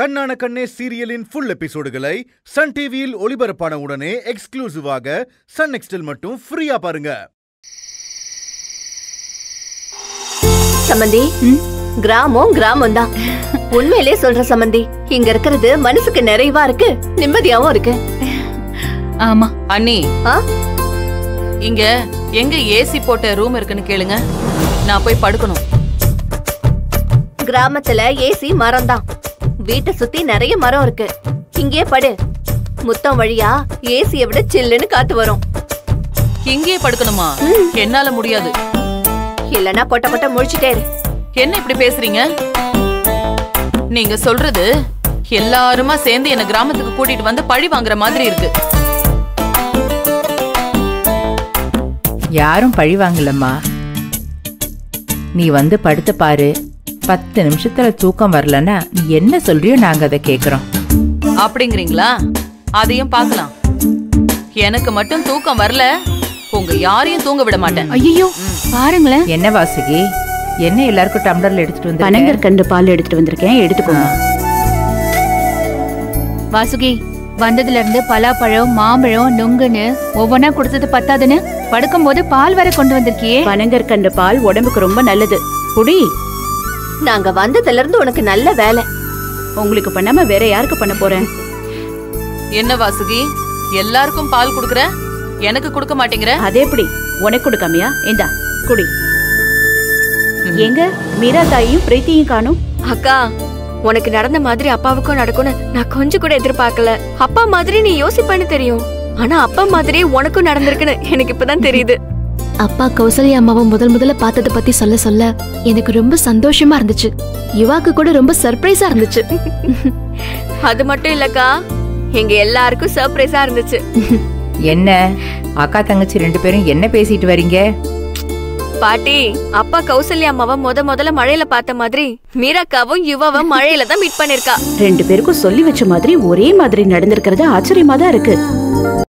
கண்ணான கண்ணே சீரியலின் full எபிசோடுகளை Sun டிவியில் ஒளிபரப்பான உடனே எக்ஸ்க்ளூசிவாக சன் நெக்ஸ்டில் மட்டும் ஃப்ரீயா பாருங்க சம்மந்தி கிராமம் கிராமம் தான் உண்மையிலே சொல்ற சம்மந்தி இங்க இருக்கிறது மனசுக்கு நிறைவா இருக்கு நிம்மதியாவும் இருக்கு ஆமா அண்ணி ஆ? இங்க எங்க ஏசி போட்ட ரூம் இருக்குன்னு கேளுங்க நான் போய் படுக்கணும் கிராமத்துல ஏசி மரம் தான் வீட்டை சுத்தி நிறைய மரம் இருக்கு இங்கே படு முத்தம் வழியா ஏசியை விட சில்லுன்னு காத்து வரும் இங்கேயே படுக்கணுமா என்னால முடியாது இல்லனா பொட்ட பொட்ட முழிச்சிட்டே இரு என்ன இப்படி பேசுறீங்க நீங்க சொல்றது எல்லாருமா சேர்ந்து என்ன கிராமத்துக்கு கூட்டிட்டு வந்து பழி வாங்குற மாதிரி இருக்கு யாரும் பழி வாங்கலம்மா நீ வந்து படுத்து பாரு பத்து நிமிஷத்துல தூக்கம் வரலன்னா நீ என்ன சொல்றியோ நாங்க அதை கேக்குறோம் அப்படிங்கிறீங்களா அதையும் பார்க்கலாம் எனக்கு மட்டும் தூக்கம் வரல உங்க யாரையும் தூங்க விட மாட்டேன் ஐயோ பாருங்களேன் என்ன வாசுகி என்ன எல்லாருக்கும் டம்ளர்ல எடுத்துட்டு வந்து பனங்கர் கண்டு பால் எடுத்துட்டு வந்திருக்கேன் எடுத்துக்கோங்க வாசுகி வந்ததுல இருந்து பலாப்பழம் மாம்பழம் நுங்குன்னு ஒவ்வொன்னா கொடுத்தது பத்தாதுன்னு படுக்கும்போது பால் வர கொண்டு வந்திருக்கியே பனங்கர் கண்டு பால் உடம்புக்கு ரொம்ப நல்லது குடி நாங்க வந்ததுல இருந்து உனக்கு நல்ல வேலை உங்களுக்கு பண்ணாம வேற யாருக்கு பண்ண போறேன் என்ன வாசுகி எல்லாருக்கும் பால் குடுக்குற எனக்கு கொடுக்க மாட்டேங்கிற அது எப்படி உனக்கு கொடுக்காமையா இந்தா குடி எங்க மீரா தாயும் பிரீத்தியும் காணும் அக்கா உனக்கு நடந்த மாதிரி அப்பாவுக்கும் நடக்கும்னு நான் கொஞ்சம் கூட எதிர்பார்க்கல அப்பா மாதிரி நீ யோசிப்பேன்னு தெரியும் ஆனா அப்பா மாதிரி உனக்கும் நடந்திருக்குன்னு எனக்கு இப்பதான் தெரியுது அப்பா கௌசல்யா அம்மாவை முதல் முதல்ல பார்த்தத பத்தி சொல்ல சொல்ல எனக்கு ரொம்ப சந்தோஷமா இருந்துச்சு யுவாக்கு கூட ரொம்ப சர்ப்ரைஸா இருந்துச்சு அது மட்டும் இல்லக்கா எங்க எல்லாருக்கும் சர்ப்ரைஸா இருந்துச்சு என்ன அக்கா தங்கச்சி ரெண்டு பேரும் என்ன பேசிட்டு வரீங்க பாட்டி அப்பா கௌசல்யா அம்மாவை முத முதல்ல மழையில பார்த்த மாதிரி மீராக்காவும் யுவாவும் மழையில தான் மீட் பண்ணிருக்கா ரெண்டு பேருக்கும் சொல்லி வச்ச மாதிரி ஒரே மாதிரி நடந்திருக்கிறது ஆச்சரியமா தான் இருக்கு